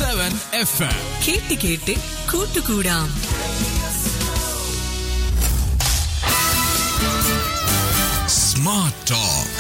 Seven F M കേട്ട് കേട്ട് കൂട്ടുകൂടാം സ്മാർട്ട് ടോക്ക്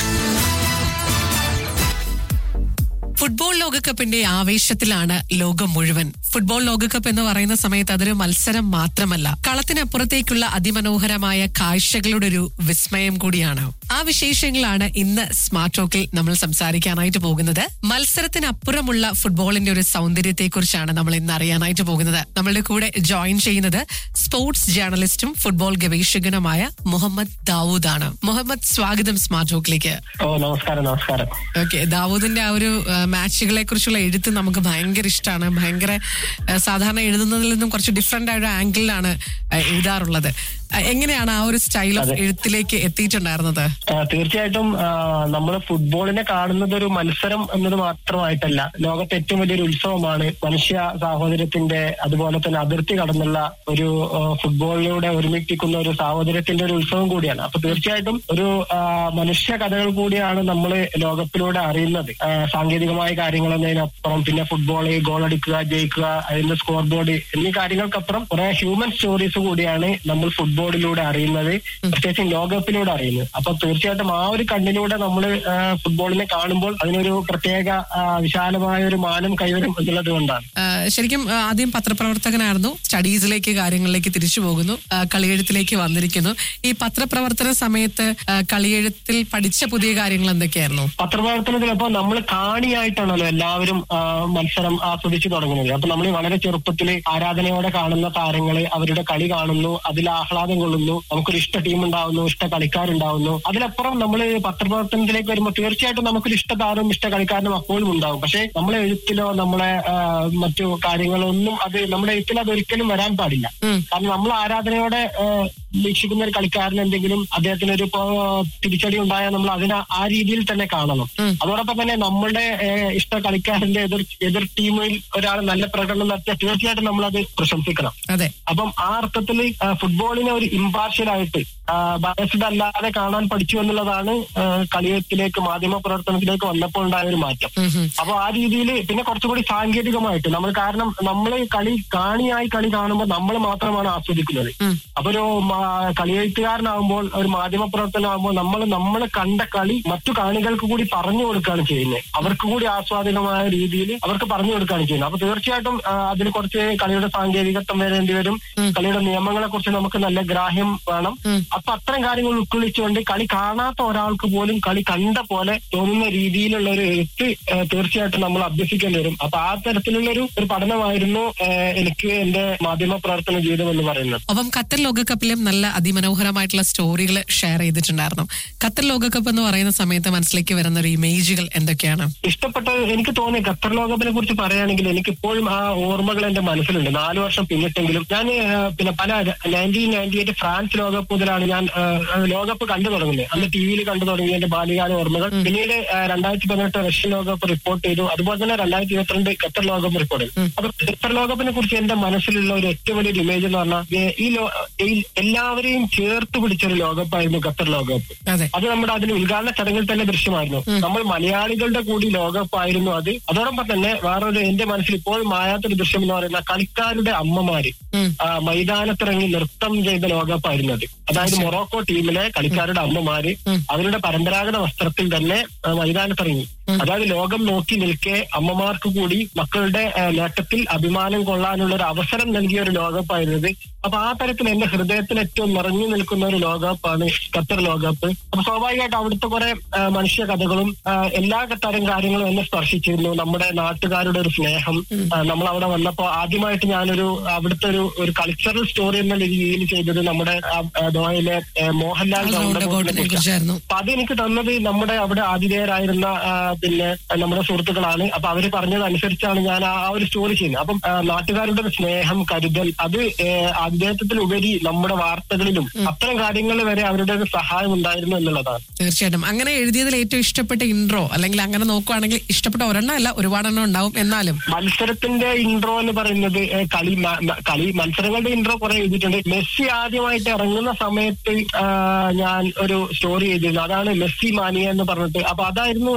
ഫുട്ബോൾ ലോകകപ്പിന്റെ ആവേശത്തിലാണ് ലോകം മുഴുവൻ ഫുട്ബോൾ ലോകകപ്പ് എന്ന് പറയുന്ന സമയത്ത് അതൊരു മത്സരം മാത്രമല്ല കളത്തിനപ്പുറത്തേക്കുള്ള അതിമനോഹരമായ കാഴ്ചകളുടെ ഒരു വിസ്മയം കൂടിയാണ് ആ വിശേഷങ്ങളാണ് ഇന്ന് സ്മാർട്ട് ടോക്കിൽ നമ്മൾ സംസാരിക്കാനായിട്ട് പോകുന്നത് മത്സരത്തിനപ്പുറമുള്ള ഫുട്ബോളിന്റെ ഒരു സൗന്ദര്യത്തെക്കുറിച്ചാണ് നമ്മൾ ഇന്ന് അറിയാനായിട്ട് പോകുന്നത് നമ്മളുടെ കൂടെ ജോയിൻ ചെയ്യുന്നത് സ്പോർട്സ് ജേർണലിസ്റ്റും ഫുട്ബോൾ ഗവേഷകനുമായ മുഹമ്മദ് ദാവൂദ് ആണ് മുഹമ്മദ് സ്വാഗതം സ്മാർട്ട് ടോക്കിലേക്ക് ഓ നമസ്കാരം നമസ്കാരം ഓക്കെ ദാവൂദിന്റെ ആ ഒരു ആ, മാച്ചുകളെ കുറിച്ചുള്ള എഴുത്ത് നമുക്ക് ഭയങ്കര ഇഷ്ടമാണ് ഭയങ്കര ആ, സാധാരണ എഴുതുന്നതിൽ നിന്നും കുറച്ച് ഡിഫറെന്റ് ആയ ഒരു ആംഗിളിലാണ് ആ, എഴുതാറുള്ളത് ആ, എങ്ങനെയാണ് ആ ഒരു സ്റ്റൈൽ ഓഫ് എഴുത്തിലേക്ക് എത്തിയിട്ടുണ്ടായിരുന്നത് ആ, തീർച്ചയായിട്ടും നമ്മൾ ഫുട്ബോളിനെ കാണുന്നത് ഒരു മത്സരം എന്നത് മാത്രമായിട്ടല്ല ലോകത്തെ ഏറ്റവും വലിയൊരു ഉത്സവമാണ് മനുഷ്യ സാഹോദര്യത്തിന്റെ അതുപോലെ തന്നെ അതിർത്തി കടന്നുള്ള ഒരു ആ, ഫുട്ബോളിലൂടെ ഒരുമിപ്പിക്കുന്ന ഒരു സാഹോദര്യത്തിന്റെ ഒരു ഉത്സവം കൂടിയാണ് അപ്പൊ തീർച്ചയായിട്ടും ഒരു ആ, മനുഷ്യ കഥകൾ കൂടിയാണ് നമ്മൾ ലോകത്തിലൂടെ അറിയുന്നത് ആ, സാങ്കേതികമായ കാര്യങ്ങൾ എന്നതിനപ്പുറം പിന്നെ ഫുട്ബോൾ ഗോൾ അടിക്കുക ജയിക്കുക അതിന്റെ സ്കോർ ബോർഡ് എന്നീ കാര്യങ്ങൾക്കപ്പുറം കുറെ ഹ്യൂമൻ സ്റ്റോറീസ് കൂടിയാണ് നമ്മൾ ഫുട്ബോളിലൂടെ അറിയുന്നത് പ്രത്യേകിച്ചും ലോകകപ്പിലൂടെ അറിയുന്നത് അപ്പൊ തീർച്ചയായിട്ടും ആ ഒരു കണ്ണിലൂടെ നമ്മൾ ഫുട്ബോളിനെ കാണുമ്പോൾ അതിനൊരു പ്രത്യേക ആ, വിശാലമായ ഒരു മാനം കൈവരും എന്നുള്ളത് കൊണ്ടാണ് ആ, ശരിക്കും ആ, ആദ്യം പത്രപ്രവർത്തകനായിരുന്നു സ്റ്റഡീസിലേക്ക് കാര്യങ്ങളിലേക്ക് തിരിച്ചു പോകുന്നു ആ, കളിയെഴുത്തിലേക്ക് വന്നിരിക്കുന്നു ഈ പത്രപ്രവർത്തന സമയത്ത് ആ, കളിയെഴുത്തിൽ പഠിച്ച പുതിയ കാര്യങ്ങൾ എന്തൊക്കെയായിരുന്നു പത്രപ്രവർത്തനത്തിൽ അപ്പൊ നമ്മൾ കാണിയായിട്ടാണല്ലോ എല്ലാവരും ആ, മത്സരം ആസ്വദിച്ചു തുടങ്ങുന്നത് അപ്പൊ നമ്മൾ വളരെ ചെറുപ്പത്തിൽ ആരാധനയോടെ കാണുന്ന താരങ്ങള് അവരുടെ കളി കാണുന്നു അതിൽ ആഹ്ലാദം കൊള്ളുന്നു നമുക്കൊരു ഇഷ്ട ടീം ഉണ്ടാവുന്നു ഇഷ്ട കളിക്കാരുണ്ടാവുന്നു അതിലപ്പുറം നമ്മൾ പത്രപ്രവർത്തനത്തിലേക്ക് വരുമ്പോൾ തീർച്ചയായിട്ടും നമുക്കൊരു ഇഷ്ട താരവും ഇഷ്ട കളിക്കാരനും അപ്പോഴും ഉണ്ടാവും പക്ഷെ നമ്മളെ എഴുത്തിലോ നമ്മളെ ആ, മറ്റു കാര്യങ്ങളൊന്നും അത് നമ്മുടെ എഴുത്തിൽ അത് ഒരിക്കലും വരാൻ പാടില്ല ഉം. കാരണം നമ്മൾ ആരാധനയോടെ ആ, വീക്ഷിക്കുന്ന ഒരു കളിക്കാരൻ എന്തെങ്കിലും അദ്ദേഹത്തിന് ഒരു ഇപ്പോ തിരിച്ചടി ഉണ്ടായാൽ നമ്മൾ അതിനെ ആ രീതിയിൽ തന്നെ കാണണം ഉം. അതോടൊപ്പം തന്നെ നമ്മളുടെ ഏഹ്, ഇഷ്ട കളിക്കാരന്റെ എതിർ എതിർ ടീമിൽ ഒരാൾ നല്ല പ്രകടനം നടത്തിയാൽ തീർച്ചയായിട്ടും നമ്മളത് പ്രശംസിക്കണം അതെ അപ്പം ആ അർത്ഥത്തിൽ ഫുട്ബോളിനെ ഒരു ഇമ്പാർഷ്യൽ ആയിട്ട് ബയസ്ഡ് അല്ലാതെ കാണാൻ പഠിച്ചു എന്നുള്ളതാണ് ആ, കളിയത്തിലേക്ക് മാധ്യമ പ്രവർത്തനത്തിലേക്ക് വന്നപ്പോൾ ഉണ്ടായ ഒരു മാറ്റം ഉം ഉം. അപ്പൊ ആ രീതിയിൽ പിന്നെ കുറച്ചുകൂടി സാങ്കേതികമായിട്ട് നമ്മൾ കാരണം നമ്മൾ കളി കാണിയായി കളി കാണുമ്പോൾ നമ്മൾ മാത്രമാണ് ആസ്വദിക്കുന്നത് ഉം. അപ്പൊ ഒരു മാ- കളിയെഴുത്തുകാരനാകുമ്പോൾ ഒരു മാധ്യമ പ്രവർത്തനമാകുമ്പോൾ നമ്മൾ നമ്മൾ കണ്ട കളി മറ്റു കാണികൾക്ക് കൂടി പറഞ്ഞു കൊടുക്കുകയാണ് ചെയ്യുന്നത് അവർക്ക് കൂടി ആസ്വാദികമായ രീതിയിൽ അവർക്ക് പറഞ്ഞു കൊടുക്കുകയാണ് ചെയ്യുന്നത് അപ്പൊ തീർച്ചയായിട്ടും ആ, അതിന് കുറച്ച് കളിയുടെ സാങ്കേതികത്വം വരേണ്ടി വരും കളിയുടെ നിയമങ്ങളെ കുറിച്ച് നമുക്ക് നല്ല ഗ്രാഹ്യം വേണം ഉം. അപ്പൊ അത്തരം കാര്യങ്ങൾ ഉൾക്കൊള്ളിച്ചുകൊണ്ട് കളി കാണാത്ത ഒരാൾക്ക് പോലും കളി കണ്ട പോലെ തോന്നുന്ന രീതിയിലുള്ള ഒരു എഴുത്ത് ആ, തീർച്ചയായിട്ടും നമ്മൾ അഭ്യസിക്കേണ്ടി വരും അപ്പൊ ആ തരത്തിലുള്ള ഒരു ഒരു പഠനമായിരുന്നു ആ, എനിക്ക് എന്റെ മാധ്യമ പ്രവർത്തന ജീവിതം എന്ന് പറയുന്നത് ഒപ്പം ഖത്തർ ലോകകപ്പിലും നല്ല അതിമനോഹരമായിട്ടുള്ള സ്റ്റോറികൾ ഷെയർ ചെയ്തിട്ടുണ്ടായിരുന്നു ഖത്തർ ലോകകപ്പ് എന്ന് പറയുന്ന സമയത്ത് മനസ്സിലേക്ക് വരുന്ന ഒരു ഇമേജുകൾ എന്തൊക്കെയാണ് ഇഷ്ടപ്പെട്ട എനിക്ക് തോന്നി ഖത്തർ ലോകകപ്പിനെ കുറിച്ച് പറയുകയാണെങ്കിൽ എനിക്ക് ഇപ്പോഴും ആ ഓർമ്മകൾ എന്റെ മനസ്സിലുണ്ട് നാല് വർഷം പിന്നിട്ടെങ്കിലും ഞാൻ ആ, പിന്നെ പല നയൻറ്റീൻ നയൻറ്റി എയ്റ്റ് ഫ്രാൻസ് ലോകകപ്പ് മുതലാണ് ഞാൻ ആ, ലോകകപ്പ് കണ്ടു തുടങ്ങുന്നത് അന്ന് ടി വിയിൽ കണ്ടു തുടങ്ങിയ എന്റെ ബാല്യകാല ഓർമ്മകൾ പിന്നീട് ആ, രണ്ടായിരത്തി പതിനെട്ട് റഷ്യൻ ലോകകപ്പ് റിപ്പോർട്ട് ചെയ്തു അതുപോലെ തന്നെ രണ്ടായിരത്തി ഇരുപത്തിരണ്ട് ഖത്തർ ലോകകപ്പ് റിപ്പോർട്ട് ചെയ്തു അപ്പൊ ഖത്തർ ലോകകപ്പിനെ കുറിച്ച് എന്റെ മനസ്സിലുള്ള ഒരു ഏറ്റവും വലിയൊരു ഇമേജ് എന്ന് പറഞ്ഞാൽ ഏ, ഈ ലോ ഈ എല്ലാവരെയും ചേർത്ത് പിടിച്ചൊരു ലോകകപ്പായിരുന്നു ഖത്തർ ലോകകപ്പ് അതെ അത് നമ്മുടെ അതിന് ഉദ്ഘാടന ചടങ്ങിൽ തന്നെ ദൃശ്യമായിരുന്നു നമ്മൾ മലയാളികളുടെ കൂടി ലോകകപ്പായിരുന്നു അത് അതോടൊപ്പം തന്നെ വേറൊരു എന്റെ മനസ്സിൽ ഇപ്പോൾ മായാത്തൊരു ദൃശ്യം എന്ന് പറയുന്ന കളിക്കാരുടെ അമ്മമാര് ഉം. ആ, മൈതാനത്തിറങ്ങി നൃത്തം ചെയ്ത ലോകകപ്പായിരുന്നു അത് അതായത് മൊറോക്കോ ടീമിലെ കളിക്കാരുടെ അമ്മമാര് അവരുടെ പരമ്പരാഗത വസ്ത്രത്തിൽ തന്നെ ആ, മൈതാനത്തിറങ്ങി അതായത് ലോകം നോക്കി നിൽക്കെ അമ്മമാർക്ക് കൂടി മക്കളുടെ ആ, നേട്ടത്തിൽ അഭിമാനം കൊള്ളാനുള്ള ഒരു അവസരം നൽകിയ ഒരു ലോകകപ്പായിരുന്നത് അപ്പൊ ആ തരത്തിൽ എന്റെ ഹൃദയത്തിൽ ഏറ്റവും നിറഞ്ഞു നിൽക്കുന്ന ഒരു ലോകകപ്പാണ് ഖത്തർ ലോകകപ്പ് അപ്പൊ സ്വാഭാവികമായിട്ട് അവിടുത്തെ കുറെ ആ, മനുഷ്യ കഥകളും ആ, എല്ലാ തരം കാര്യങ്ങളും എന്നെ സ്പർശിച്ചിരുന്നു നമ്മുടെ നാട്ടുകാരുടെ ഒരു സ്നേഹം ആ, നമ്മൾ അവിടെ വന്നപ്പോ ആദ്യമായിട്ട് ഞാനൊരു അവിടുത്തെ ഒരു ഒരു കൾച്ചറൽ സ്റ്റോറി എന്ന രീതിയിൽ ചെയ്തത് നമ്മുടെ ആ, ആ, ദോഹയിലെ ആ, മോഹൻലാൽ റൗണ്ട് റൗണ്ട് ബോട്ടിനെ കുറിച്ചാണ്. കുറിച്ചായിരുന്നു അപ്പൊ അതെനിക്ക് തന്നത് നമ്മുടെ അവിടെ ആതിഥേയരായിരുന്ന ആ, പിന്നെ ആ, നമ്മുടെ സുഹൃത്തുക്കളാണ് അപ്പൊ അവര് പറഞ്ഞത് അനുസരിച്ചാണ് ഞാൻ ആ ആ ഒരു സ്റ്റോറി ചെയ്യുന്നത് അപ്പം ആ, നാട്ടുകാരുടെ ഒരു സ്നേഹം കരുതൽ അത് അദ്ദേഹത്തിലുപരി നമ്മുടെ വാർത്തകളിലും അത്തരം കാര്യങ്ങൾ വരെ അവരുടെ ഒരു സഹായം ഉണ്ടായിരുന്നു എന്നുള്ളതാണ് തീർച്ചയായിട്ടും അങ്ങനെ എഴുതിയതിൽ ഏറ്റവും ഇഷ്ടപ്പെട്ട ഇൻട്രോ അല്ലെങ്കിൽ അങ്ങനെ നോക്കുവാണെങ്കിൽ ഇഷ്ടപ്പെട്ട ഒരെണ്ണം അല്ല ഒരുപാടെണ്ണം ഉണ്ടാവും എന്നാലും മത്സരത്തിന്റെ ഇൻട്രോ എന്ന് പറയുന്നത് ഏ, കളി മ- മ- കളി മത്സരങ്ങളുടെ ഇൻട്രോ കുറെ എഴുതിയിട്ടുണ്ട് മെസ്സി ആദ്യമായിട്ട് ഇറങ്ങുന്ന സമയത്ത് ആ, ഞാൻ ഒരു സ്റ്റോറി ചെയ്തിരുന്നു അതാണ് മെസ്സി മാനിയ എന്ന് പറഞ്ഞിട്ട് അപ്പൊ അതായിരുന്നു എന്റെ ഒരു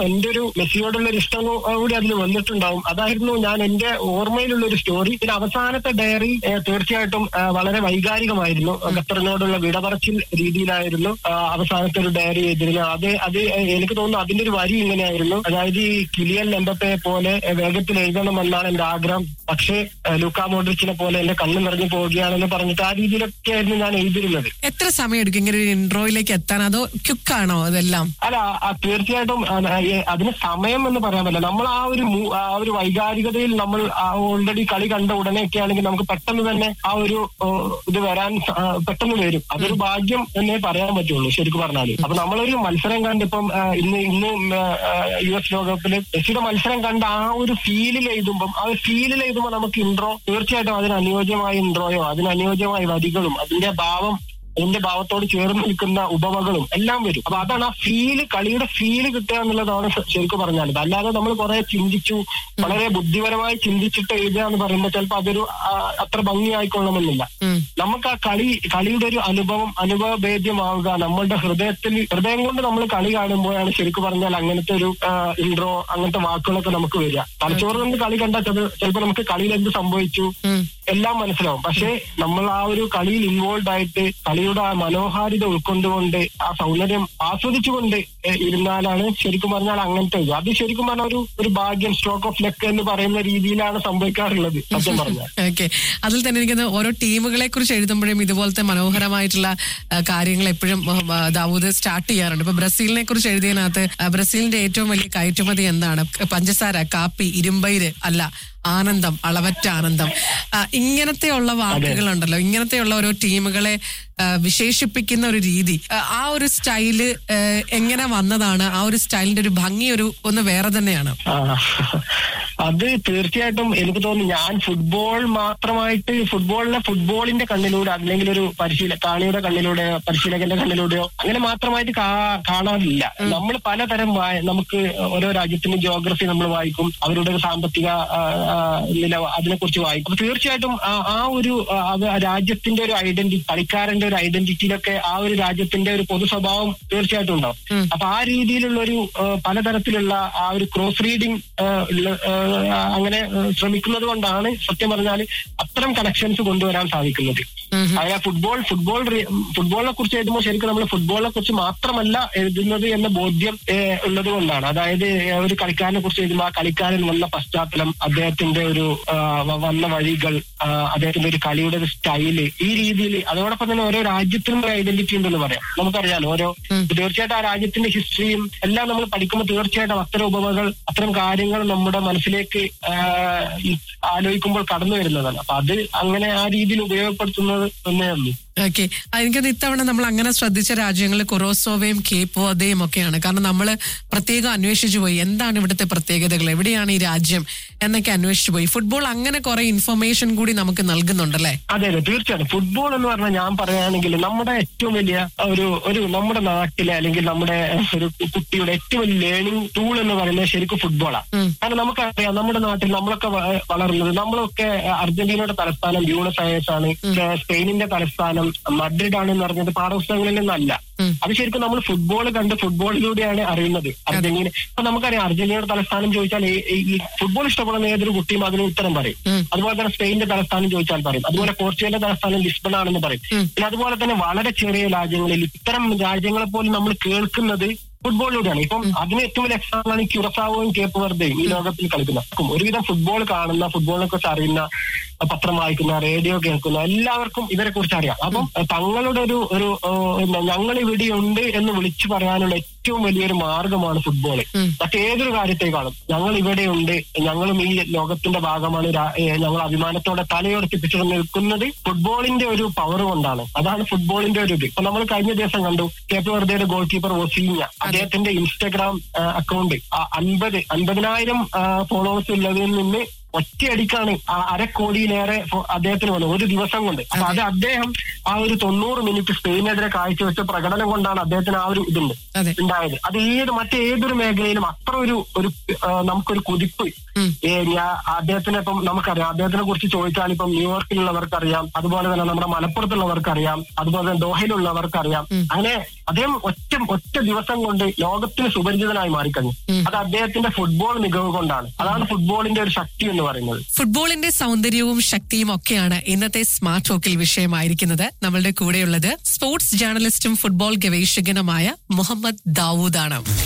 മെസ്സിയോടുള്ള ഒരു ഇഷ്ടം കൂടി അതിൽ വന്നിട്ടുണ്ടാവും അതായിരുന്നു ഞാൻ എന്റെ ഓർമ്മയിലുള്ള ഒരു സ്റ്റോറി പിന്നെ അവസാനത്തെ ഡയറി ഏഹ്, തീർച്ചയായിട്ടും ഏഹ്, വളരെ വൈകാരികമായിരുന്നു ഖത്തറിനോടുള്ള വിടപറച്ചിൽ രീതിയിലായിരുന്നു ആ, അവസാനത്തെ ഒരു ഡയറി എഴുതിയിരുന്നത് അത് അത് എനിക്ക് തോന്നുന്നു അതിന്റെ ഒരു വരി ഇങ്ങനെയായിരുന്നു അതായത് ഈ കിലിയൻ എംബപ്പയെ പോലെ ഏഹ്, വേഗത്തിൽ എഴുതണമെന്നാണ് എന്റെ ആഗ്രഹം പക്ഷേ ഏഹ്, ലൂക്കാ മോഡ്രിച്ചിനെ പോലെ എന്റെ കണ്ണ് നിറഞ്ഞു പോവുകയാണെന്ന് പറഞ്ഞിട്ട് ആ രീതിയിലൊക്കെ ആയിരുന്നു ഞാൻ എഴുതിയിരുന്നത് എത്ര സമയം എടുക്കും ഇങ്ങനെ ഒരു ഇൻട്രോയിലേക്ക് എത്താൻ അതോ ക്യുക്കാണോ അതെല്ലാം അല്ല ആ, തീർച്ചയായിട്ടും ആ, ഏ, അതിന് സമയം എന്ന് പറയാൻ പറ്റില്ല നമ്മൾ ആ ഒരു മൂ- ആ ഒരു വൈകാരികതയിൽ നമ്മൾ ഓൾറെഡി കളി കണ്ട ഉടനെയൊക്കെ ആണെങ്കിൽ നമുക്ക് പെട്ടെന്ന് തന്നെ ആ ഒരു ഓ, ഇത് വരാൻ സ- ആ, പെട്ടെന്ന് വരും അതൊരു ഭാഗ്യം എന്നേ പറയാൻ പറ്റുള്ളൂ ശരിക്കും പറഞ്ഞാല് അപ്പൊ നമ്മളൊരു മത്സരം കണ്ടിപ്പം ആ, ഇന്ന് ഇന്ന് യു എസ് ലോകകപ്പില് മെസ്സിയുടെ മത്സരം കണ്ട ആ ഒരു ഫീലിൽ എഴുതുമ്പം ആ ഒരു ഫീലിൽ എഴുതുമ്പോൾ നമുക്ക് ഇൻട്രോ തീർച്ചയായിട്ടും അതിന് അനുയോജ്യമായ ഇൻട്രോയോ അതിന് അനുയോജ്യമായ വരികളും അതിന്റെ ഭാവം അതിന്റെ ഭാവത്തോട് ചേർന്ന് നിൽക്കുന്ന ഉപമകളും എല്ലാം വരും അപ്പൊ അതാണ് ആ ഫീല് കളിയുടെ ഫീല് കിട്ടുക എന്നുള്ളതാണ് ശ- ശരിക്കും പറഞ്ഞാൽ അല്ലാതെ നമ്മൾ കുറെ ചിന്തിച്ചു വളരെ ബുദ്ധിപരമായി ചിന്തിച്ചിട്ട് എഴുതുക എന്ന് പറയുമ്പോൾ ചിലപ്പോൾ അതൊരു ആ, അത്ര ഭംഗിയായിക്കൊള്ളണമെന്നില്ല ഉം. നമുക്ക് ആ കളി കളിയുടെ ഒരു അനുഭവം അനുഭവഭേദ്യമാവുക നമ്മളുടെ ഹൃദയത്തിൽ ഹൃദയം കൊണ്ട് നമ്മൾ കളി കാണുമ്പോഴാണ് ശരിക്കും പറഞ്ഞാൽ അങ്ങനത്തെ ഒരു ഇൻട്രോ അങ്ങനത്തെ വാക്കുകളൊക്കെ നമുക്ക് വരിക തലച്ചോറ് കൊണ്ട് കളി കണ്ടാൽ ചിലപ്പോൾ നമുക്ക് കളിയിൽ എന്ത് സംഭവിച്ചു ഉം. എല്ലാം മനസ്സിലാവും പക്ഷേ നമ്മൾ ആ ഒരു കളിയിൽ ഇൻവോൾവ് ആയിട്ട് കളിയുടെ ആ മനോഹാരിത ഉൾക്കൊണ്ടുകൊണ്ട് ആ സൗന്ദര്യം ആസ്വദിച്ചുകൊണ്ട് ഏഹ് ഇരുന്നാലാണ് ശരിക്കും പറഞ്ഞാൽ അങ്ങനത്തെ ഇത് അത് ശരിക്കും പറഞ്ഞാൽ ഒരു ഒരു ഭാഗ്യം സ്ട്രോക്ക് ഓഫ് ലെക്ക് എന്ന് പറയുന്ന രീതിയിലാണ് സംഭവിക്കാറുള്ളത് സത്യം പറഞ്ഞാൽ ഓക്കെ അതിൽ തന്നെ എനിക്ക് തോന്നുന്നു ഓരോ ടീമുകളെ കുറിച്ച് എഴുതുമ്പോഴും ഇതുപോലത്തെ മനോഹരമായിട്ടുള്ള ആ, കാര്യങ്ങൾ എപ്പോഴും ആ, ദാവൂദ് സ്റ്റാർട്ട് ചെയ്യാറുണ്ട് ഇപ്പൊ ബ്രസീലിനെ കുറിച്ച് എഴുതിയതിനകത്ത് ആ, ബ്രസീലിന്റെ ഏറ്റവും വലിയ കയറ്റുമതി എന്താണ് പഞ്ചസാര കാപ്പി ഇരുമ്പയിര് അല്ല ആനന്ദം അളവറ്റ ആനന്ദം ആ, ഇങ്ങനത്തെയുള്ള വാക്കുകളുണ്ടല്ലോ ഇങ്ങനത്തെയുള്ള ഓരോ ടീമുകളെ ആ, വിശേഷിപ്പിക്കുന്ന ഒരു രീതി ആ, ആ ഒരു സ്റ്റൈല് ആ, എങ്ങനെ വന്നതാണ് ആ ഒരു സ്റ്റൈലിന്റെ ഒരു ഭംഗി ഒരു ഒന്ന് വേറെ തന്നെയാണ് ആ, അത് തീർച്ചയായിട്ടും എനിക്ക് തോന്നുന്നു ഞാൻ ഫുട്ബോൾ മാത്രമായിട്ട് ഫുട്ബോളിനെ ഫുട്ബോളിന്റെ കണ്ണിലൂടെ അല്ലെങ്കിൽ ഒരു പരിശീല കാണിയുടെ കണ്ണിലൂടെയോ പരിശീലകന്റെ കണ്ണിലൂടെയോ അങ്ങനെ മാത്രമായിട്ട് കാ- കാണാറില്ല നമ്മൾ പലതരം വായ- നമുക്ക് ഓരോ രാജ്യത്തിന്റെ ജിയോഗ്രഫി നമ്മൾ വായിക്കും അവരുടെ ഒരു സാമ്പത്തിക ആ, ആ, നില അതിനെക്കുറിച്ച് വായിക്കും അപ്പൊ തീർച്ചയായിട്ടും ആ- ആ ഒരു ആ, അത് ആ രാജ്യത്തിന്റെ ഒരു ഐഡന്റിറ്റി കളിക്കാരന്റെ ഒരു ഐഡന്റിറ്റിയിലൊക്കെ ആ ഒരു രാജ്യത്തിന്റെ ഒരു പൊതു സ്വഭാവം തീർച്ചയായിട്ടും ഉണ്ടാവും അപ്പൊ ആ രീതിയിലുള്ള ഒരു ആ, പലതരത്തിലുള്ള ആ ഒരു ക്രോസ് റീഡിങ് അങ്ങനെ ആ, ശ്രമിക്കുന്നത് കൊണ്ടാണ് സത്യം പറഞ്ഞാൽ അത്തരം കണക്ഷൻസ് കൊണ്ടുവരാൻ സാധിക്കുന്നത് അതായത് ഫുട്ബോൾ ഫുട്ബോൾ റി- ഫുട്ബോളിനെ കുറിച്ച് എഴുതുമ്പോൾ ശരിക്കും നമ്മൾ ഫുട്ബോളിനെ കുറിച്ച് മാത്രമല്ല എഴുതുന്നത് എന്ന ബോധ്യം ഏഹ്, ഉള്ളത് കൊണ്ടാണ് അതായത് ഏഹ്, ഒരു കളിക്കാരനെ കുറിച്ച് എഴുതുമ്പോൾ ആ കളിക്കാരൻ വന്ന പശ്ചാത്തലം അദ്ദേഹത്തിന്റെ ഒരു ആ, വ- വന്ന വഴികൾ ആ, അദ്ദേഹത്തിന്റെ ഒരു കളിയുടെ ഒരു സ്റ്റൈല് ഈ രീതിയിൽ അതോടൊപ്പം തന്നെ ഓരോ രാജ്യത്തിനും ഒരു ഐഡന്റിറ്റി ഉണ്ടെന്ന് പറയാം നമുക്കറിയാലോ ഓരോ തീർച്ചയായിട്ടും ആ രാജ്യത്തിന്റെ ഹിസ്റ്ററിയും എല്ലാം നമ്മൾ പഠിക്കുമ്പോൾ തീർച്ചയായിട്ടും അത്തരം ഉപമകൾ അത്തരം കാര്യങ്ങൾ നമ്മുടെ മനസ്സിലേക്ക് ആ, ഈ ആലോചിക്കുമ്പോൾ കടന്നു വരുന്നതാണ് അപ്പൊ അത് അങ്ങനെ ആ രീതിയിൽ ഉപയോഗപ്പെടുത്തുന്നത് തന്നേ ഉള്ളൂ ഓക്കെ എനിക്കത് ഇത്തവണ നമ്മൾ അങ്ങനെ ശ്രദ്ധിച്ച രാജ്യങ്ങൾ കൊറോസോവയും കേപ്പ് വധയും ഒക്കെയാണ് കാരണം നമ്മൾ പ്രത്യേകം അന്വേഷിച്ചു പോയി എന്താണ് ഇവിടുത്തെ പ്രത്യേകതകൾ എവിടെയാണ് ഈ രാജ്യം എന്നൊക്കെ അന്വേഷിച്ചു പോയി ഫുട്ബോൾ അങ്ങനെ കുറെ ഇൻഫർമേഷൻ കൂടി നമുക്ക് നൽകുന്നുണ്ടല്ലേ അതെ അതെ തീർച്ചയായിട്ടും ഫുട്ബോൾ എന്ന് പറഞ്ഞാൽ ഞാൻ പറയുകയാണെങ്കിൽ നമ്മുടെ ഏറ്റവും വലിയ ഒരു ഒരു നമ്മുടെ നാട്ടിലെ അല്ലെങ്കിൽ നമ്മുടെ ഒരു കുട്ടിയുടെ ഏറ്റവും വലിയ ലേണിംഗ് ടൂൾ എന്ന് പറയുന്നത് ശരിക്കും ഫുട്ബോളാണ് ഉം. കാരണം നമുക്കറിയാം നമ്മുടെ നാട്ടിൽ നമ്മളൊക്കെ വ- വളർന്നത് നമ്മളൊക്കെ അർജന്റീനയുടെ തലസ്ഥാനം ബ്യൂണസ് അയേഴ്സ് ആണ് സ്പെയിനിന്റെ തലസ്ഥാനം മഡ്രിഡ് ആണ് എന്ന് പറഞ്ഞത് പാഠപുസ്തകങ്ങളിൽ നിന്നല്ല ഉം. അത് ശരിക്കും നമ്മൾ ഫുട്ബോൾ കണ്ട് ഫുട്ബോളിലൂടെയാണ് അറിയുന്നത് അർജന്റീന ഇപ്പൊ നമുക്കറിയാം അർജന്റീനയുടെ തലസ്ഥാനം ചോദിച്ചാൽ ഈ- ഈ- ഈ ഫുട്ബോൾ ഇഷ്ടപ്പെടുന്ന ഏതൊരു കുട്ടിയും അതിന് ഉത്തരം പറയും ഉം. അതുപോലെ തന്നെ സ്പെയിനിന്റെ തലസ്ഥാനം ചോദിച്ചാൽ പറയും അതുപോലെ പോർച്ചുഗലിന്റെ തലസ്ഥാനം ലിസ്ബൺ ആണെന്ന് പറയും ഉം. പിന്നെ അതുപോലെ തന്നെ വളരെ ചെറിയ രാജ്യങ്ങളിൽ ഇത്തരം രാജ്യങ്ങളെ പോലും നമ്മൾ കേൾക്കുന്നത് ഫുട്ബോളിലൂടെയാണ് ഇപ്പം അതിന് ഏറ്റവും വലിയ എക്സാമ്പിൾ ആണ് ക്യുറസാവോയും കേപ്പ് വെറുതെയും ഈ ലോകത്തിൽ കളിക്കുന്ന ഒരുവിധം ഫുട്ബോൾ കാണുന്ന ഫുട്ബോളിനെ കുറിച്ച് അറിയുന്ന പത്രം വായിക്കുന്ന റേഡിയോ കേൾക്കുന്ന എല്ലാവർക്കും ഇവരെ കുറിച്ച് അറിയാം അപ്പം തങ്ങളുടെ ഒരു ഒരു ഏഹ്, ഞങ്ങൾ ഇവിടെയുണ്ട് എന്ന് വിളിച്ചു പറയാനുള്ള ഏറ്റവും വലിയൊരു മാർഗമാണ് ഫുട്ബോൾ ഉം. മറ്റേതൊരു കാര്യത്തെക്കാളും ഞങ്ങൾ ഇവിടെയുണ്ട് ഞങ്ങളും ഈ ലോകത്തിന്റെ ഭാഗമാണ് രാ- ഏഹ് ഞങ്ങൾ അഭിമാനത്തോടെ തലയുറപ്പിച്ചിട്ട് നിൽക്കുന്നത് ഫുട്ബോളിന്റെ ഒരു പവർ കൊണ്ടാണ് അതാണ് ഫുട്ബോളിന്റെ ഒരു ഇത് ഇപ്പൊ നമ്മൾ കഴിഞ്ഞ ദിവസം കണ്ടു കേപ്പ് വെറുതെയുടെ ഗോൾ കീപ്പർ ഒസീഞ്ഞ അദ്ദേഹത്തിന്റെ ഇൻസ്റ്റഗ്രാം അക്കൗണ്ട് അൻപത് അൻപതിനായിരം ഫോളോവേഴ്സ് ഉള്ളതിൽ നിന്ന് ഒറ്റയടിക്കാണ് ആ അരക്കോടിയിലേറെ ഫോ- അദ്ദേഹത്തിന് വന്നത് ഒരു ദിവസം കൊണ്ട് അപ്പൊ അത് അദ്ദേഹം ആ ഒരു തൊണ്ണൂറ് മിനിറ്റ് സ്പെയിനെതിരെ കാഴ്ചവെച്ച പ്രകടനം കൊണ്ടാണ് അദ്ദേഹത്തിന് ആ ഒരു ഇതുണ്ട് അതെ ഉണ്ടായത് അത് ഏത് മറ്റേതൊരു മേഖലയിലും അത്ര ഒരു ഒരു ആ, നമുക്കൊരു കുതിപ്പ് ഉം. ഏ, ഞാൻ അദ്ദേഹത്തിനെ ഇപ്പം നമുക്കറിയാം അദ്ദേഹത്തിനെ കുറിച്ച് ചോദിച്ചാൽ ഇപ്പം ന്യൂയോർക്കിലുള്ളവർക്ക് അറിയാം അതുപോലെ തന്നെ നമ്മുടെ മലപ്പുറത്തുള്ളവർക്ക് അറിയാം അതുപോലെ തന്നെ ദോഹയിലുള്ളവർക്ക് അറിയാം അങ്ങനെ അദ്ദേഹം ഒറ്റ ഒറ്റ ദിവസം കൊണ്ട് ലോകത്തിന് സുപരിചിതനായി മാറിക്കഴിഞ്ഞു അത് അദ്ദേഹത്തിന്റെ ഫുട്ബോൾ മികവ് കൊണ്ടാണ് അതാണ് ഫുട്ബോളിന്റെ ഒരു ശക്തി എന്ന് പറയുന്നത് ഫുട്ബോളിന്റെ സൗന്ദര്യവും ശക്തിയും ഒക്കെയാണ് ഇന്നത്തെ സ്മാർട്ട് ടോക്കിൽ വിഷയമായിരിക്കുന്നത് നമ്മളുടെ കൂടെയുള്ളത് സ്പോർട്സ് ജേർണലിസ്റ്റും ഫുട്ബോൾ ഗവേഷകനുമായ മുഹമ്മദ് ദാവൂദാണ്